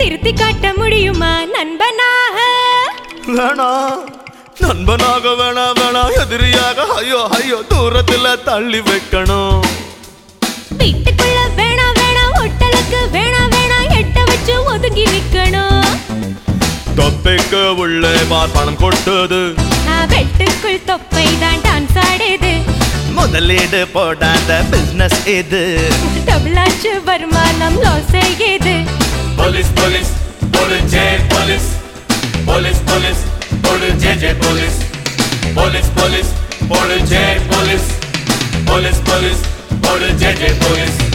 திருத்தி காட்ட முடியுமா நண்பனாக வேணாம் நண்பனாக வேணா வேணா எதிரியாக ஐயோ ஐயோ தூரத்துல தள்ளி வைக்கணும் வீட்டுக்குள்ள வேணா வேணா ஒட்டலுக்கு வேணா வேணா எட்ட வச்சு ஒதுங்கி நிக்கணும் தொப்பைக்கு உள்ளே பார் பணம் கொட்டுது நான் வெட்டுக்குள் தொப்பை தான் டான்ஸ் ஆடுது முதலீடு போடாத பிசினஸ் இது டபுளாச்சு வருமானம் லாஸ் செய்யுது Police, police, police, J police. Police, police, police, J J police. Police, police, police, J police. Police, police, police, J J police.